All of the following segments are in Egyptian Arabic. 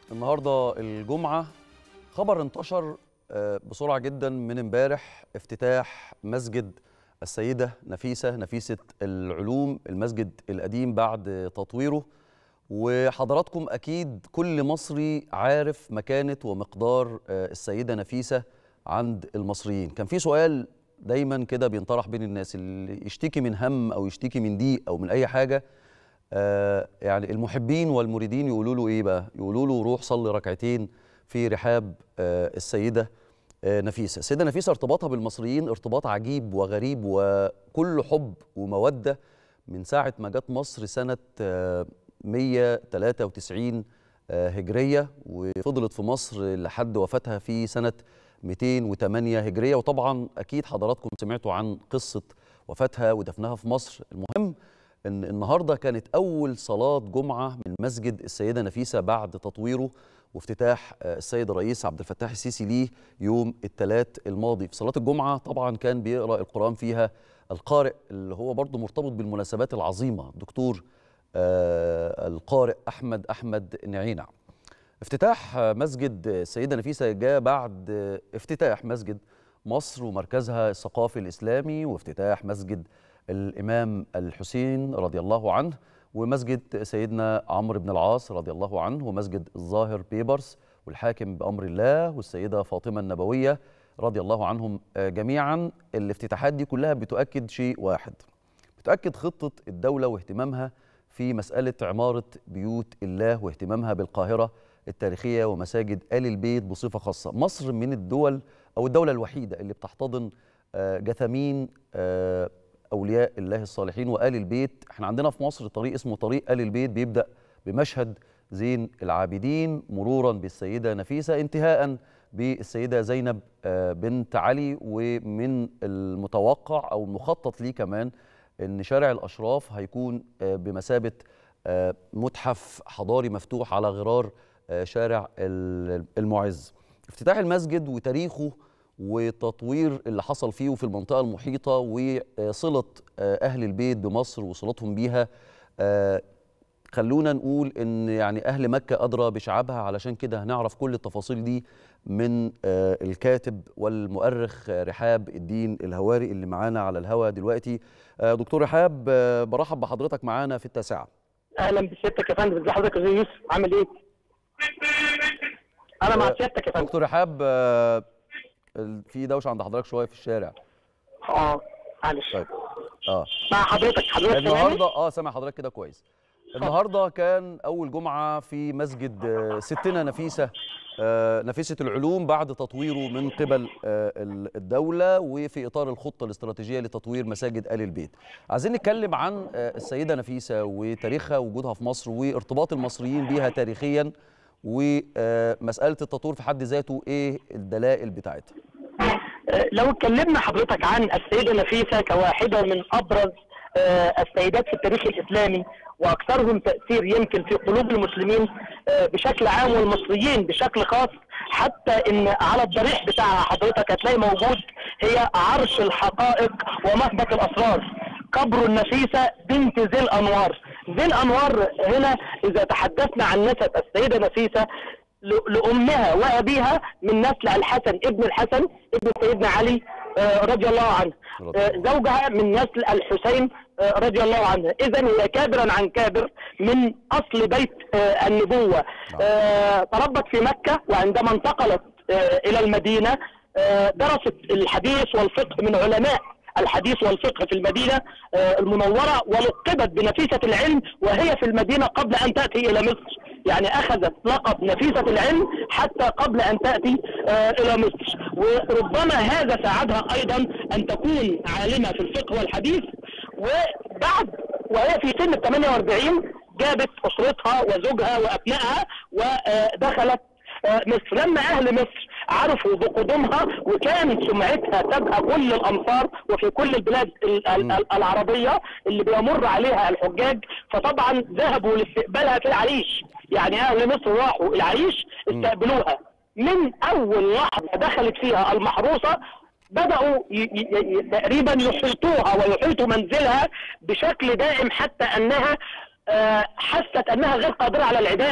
النهارده الجمعه خبر انتشر آه، بسرعه جدا من امبارح افتتاح مسجد السيده نفيسه نفيسه العلوم المسجد القديم بعد تطويره وحضراتكم اكيد كل مصري عارف مكانه ومقدار آه، السيده نفيسه عند المصريين كان في سؤال دايما كده بينطرح بين الناس اللي يشتكي من هم او يشتكي من ضيق او من اي حاجه آه، يعني المحبين والمريدين يقولوا له ايه بقى يقولوا له روح صلي ركعتين في رحاب آه، السيده آه، نفيسه السيده نفيسه ارتباطها بالمصريين ارتباط عجيب وغريب وكل حب وموده من ساعه ما جت مصر سنه آه، 193 آه، هجريه وفضلت في مصر لحد وفاتها في سنه 208 هجريه وطبعا اكيد حضراتكم سمعتوا عن قصه وفاتها ودفنها في مصر المهم ان النهارده كانت اول صلاه جمعه من مسجد السيده نفيسه بعد تطويره وافتتاح آه، السيد الرئيس عبد الفتاح السيسي ليه يوم الثلاث الماضي في صلاه الجمعه طبعا كان بيقرا القران فيها القارئ اللي هو برضه مرتبط بالمناسبات العظيمه دكتور آه، القارئ احمد احمد نعينع افتتاح آه، مسجد السيده نفيسه جاء بعد آه، افتتاح مسجد مصر ومركزها الثقافي الاسلامي وافتتاح مسجد الامام الحسين رضي الله عنه ومسجد سيدنا عمرو بن العاص رضي الله عنه ومسجد الظاهر بيبرس والحاكم بامر الله والسيده فاطمه النبويه رضي الله عنهم آه، جميعا الافتتاحات دي كلها بتؤكد شيء واحد بتؤكد خطه الدوله واهتمامها في مساله عماره بيوت الله واهتمامها بالقاهره التاريخيه ومساجد ال البيت بصفه خاصه مصر من الدول او الدوله الوحيده اللي بتحتضن آه، جثامين آه، اولياء الله الصالحين وال البيت احنا عندنا في مصر طريق اسمه طريق ال البيت بيبدا بمشهد زين العابدين مرورا بالسيده نفيسه انتهاء بالسيده زينب آه، بنت علي ومن المتوقع او المخطط ليه كمان ان شارع الاشراف هيكون آه، بمثابه آه، متحف حضاري مفتوح على غرار آه، شارع ال- المعز افتتاح المسجد وتاريخه وتطوير اللي حصل فيه وفي المنطقه المحيطه وصله آه، اهل البيت بمصر وصلتهم بيها آه، خلونا نقول ان يعني اهل مكه ادرى بشعبها علشان كده هنعرف كل التفاصيل دي من آه، الكاتب والمؤرخ آه، رحاب الدين الهواري اللي معانا على الهوا دلوقتي آه، دكتور رحاب آه، برحب بحضرتك معانا في التاسعه اهلا بسيادتك يا فندم ازي حضرتك يا استاذ يوسف عامل ايه؟ انا مع آه، سيادتك يا فندم دكتور رحاب آه، ال- في دوشه عند حضرتك شويه في الشارع اه معلش طيب اه مع حضرتك حضرتك سامعني؟ النهارده اه سامع حضرتك كده كويس النهارده كان اول جمعه في مسجد آه، ستنا نفيسه آه، نفيسه العلوم بعد تطويره من قبل آه، ال- الدوله وفي اطار الخطه الاستراتيجيه لتطوير مساجد ال البيت عايزين نتكلم عن آه، السيده نفيسه وتاريخها وجودها في مصر وارتباط المصريين بيها تاريخيا ومساله التطوير في حد ذاته ايه الدلائل بتاعتها آه، لو اتكلمنا حضرتك عن السيده نفيسه كواحده من ابرز آه، السيدات في التاريخ الاسلامي واكثرهم تاثير يمكن في قلوب المسلمين آه، بشكل عام والمصريين بشكل خاص حتى ان على الضريح بتاعها حضرتك هتلاقي موجود هي عرش الحقائق ومهبط الاسرار قبر النفيسه بنت ذي الانوار ذي الانوار هنا اذا تحدثنا عن نسب السيده نفيسه ل- لامها وابيها من نسل الحسن ابن الحسن ابن سيدنا علي آه، رضي الله عنه رضي آه، الله. زوجها من نسل الحسين آه، رضي الله عنه اذا هي كابرا عن كابر من اصل بيت آه، النبوه آه، تربت في مكه وعندما انتقلت آه، الى المدينه آه، درست الحديث والفقه من علماء الحديث والفقه في المدينة آه، المنورة ولقبت بنفيسة العلم وهي في المدينة قبل أن تأتي إلى مصر يعني أخذت لقب نفيسة العلم حتى قبل أن تأتي آه، إلى مصر وربما هذا ساعدها أيضا أن تكون عالمة في الفقه والحديث وبعد وهي في سن ال 48 جابت أسرتها وزوجها وأبنائها ودخلت آه، مصر لما اهل مصر عرفوا بقدومها وكانت سمعتها تبقى كل الامصار وفي كل البلاد ال- ال- ال- العربيه اللي بيمر عليها الحجاج فطبعا ذهبوا لاستقبالها في العريش يعني اهل مصر راحوا العريش استقبلوها من اول لحظه دخلت فيها المحروسه بدأوا ي- ي- ي- تقريبا يحيطوها ويحيطوا منزلها بشكل دائم حتى أنها آه، حست أنها غير قادرة على العبادة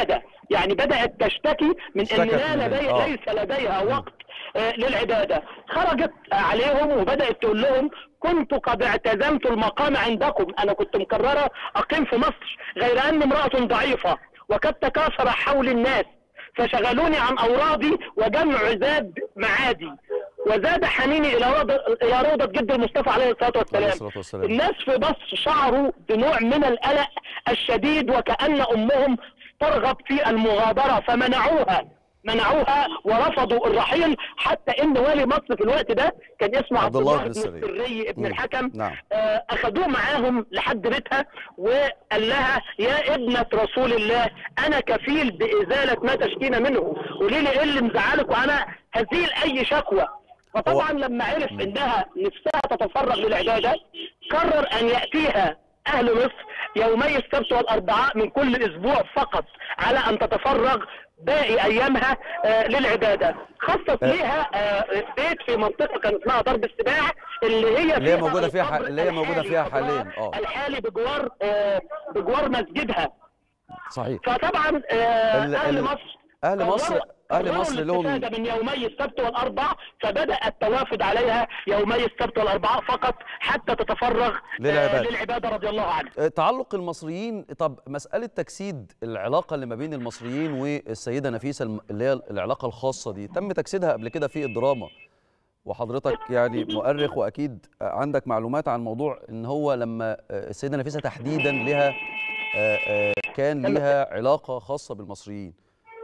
يعني بدات تشتكي من ان اشتكت لا من- لدي آه. ليس لديها وقت آه، للعباده خرجت عليهم وبدات تقول لهم كنت قد اعتزمت المقام عندكم انا كنت مقرره اقيم في مصر غير اني امراه ضعيفه وقد تكاثر حول الناس فشغلوني عن اورادي وجمع زاد معادي وزاد حنيني الى روضه الى روضه جد المصطفى عليه الصلاه عليه والسلام الصلاة والسلام الناس في مصر شعروا بنوع من القلق الشديد وكأن أمهم ترغب في المغادرة فمنعوها منعوها ورفضوا الرحيل حتى ان والي مصر في الوقت ده كان اسمه عبد عبد الله الله بن بن السري. السري ابن مم. الحكم نعم آه، اخذوه معاهم لحد بيتها وقال لها يا ابنة رسول الله انا كفيل بازالة ما تشكين منه قولي لي ايه اللي مزعلك وانا هزيل اي شكوى فطبعا لما عرف انها نفسها تتفرغ للعبادة قرر ان يأتيها اهل مصر يومي السبت والاربعاء من كل اسبوع فقط على ان تتفرغ باقي ايامها آه للعباده خصص آه. ليها آه بيت في منطقه كان اسمها درب السباع اللي هي اللي هي فيها موجودة فيها ح- القبر اللي هي موجودة الحالي فيها قبرها حاليا، آه. الحالي بجوار آه بجوار مسجدها صحيح فطبعا آه ال- اهل ال- مصر أهل مصر قرروا- أهل قرروا مصر لهم الاستفادة من يومي السبت والاربع فبدا التوافد عليها يومي السبت والاربعاء فقط حتى تتفرغ آه، للعبادة. للعباده رضي الله عنها آه، تعلق المصريين طب مسألة تجسيد العلاقة اللي ما بين المصريين والسيدة نفيسة الم- اللي هي العلاقة الخاصة دي تم تجسيدها قبل كده في الدراما وحضرتك يعني مؤرخ وأكيد عندك معلومات عن موضوع إن هو لما آه، السيدة نفيسة تحديدا لها آه، آه، كان ليها علاقة خاصة بالمصريين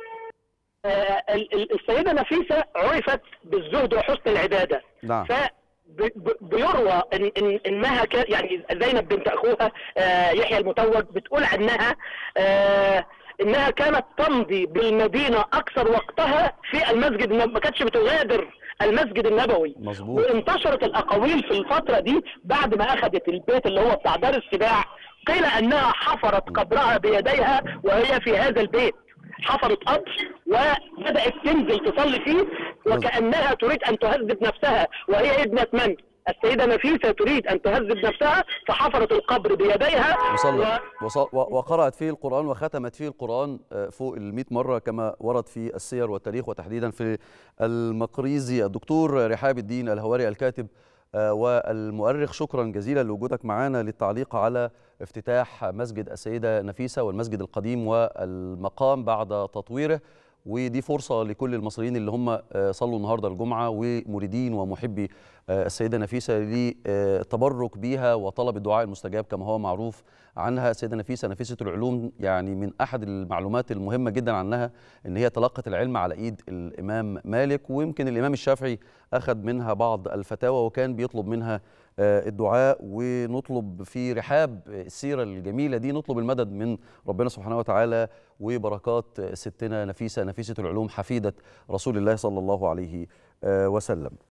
آه، ال- ال- السيده نفيسه عرفت بالزهد وحسن العباده نعم ف ب- ب- بيروى إن إن انها كان يعني زينب بنت اخوها آه، يحيى المتوج بتقول عنها آه، انها كانت تمضي بالمدينه اكثر وقتها في المسجد النبوي ما كانتش بتغادر المسجد النبوي مظبوط وانتشرت الاقاويل في الفتره دي بعد ما اخذت البيت اللي هو بتاع دار السباع قيل انها حفرت قبرها بيديها وهي في هذا البيت حفرت قبر وبدات تنزل تصلي فيه وكانها تريد ان تهذب نفسها وهي ابنه من؟ السيده نفيسه تريد ان تهذب نفسها فحفرت القبر بيديها وصلت وصل و- وقرأت فيه القرآن وختمت فيه القرآن آه، فوق ال مرة كما ورد في السير والتاريخ وتحديدا في المقريزي الدكتور رحاب الدين الهواري الكاتب آه، والمؤرخ شكرا جزيلا لوجودك معنا للتعليق على افتتاح مسجد السيدة نفيسة والمسجد القديم والمقام بعد تطويره ودي فرصة لكل المصريين اللي هم آه، صلوا النهاردة الجمعة ومريدين ومحبي آه، السيدة نفيسة للتبرك بيها وطلب الدعاء المستجاب كما هو معروف عنها السيدة نفيسة نفيسة العلوم يعني من أحد المعلومات المهمة جدا عنها إن هي تلقت العلم على إيد الإمام مالك ويمكن الإمام الشافعي أخذ منها بعض الفتاوى وكان بيطلب منها آه، الدعاء ونطلب في رحاب السيرة الجميلة دي نطلب المدد من ربنا سبحانه وتعالى وبركات ستنا نفيسة نفيسة العلوم حفيدة رسول الله صلى الله عليه آه، وسلم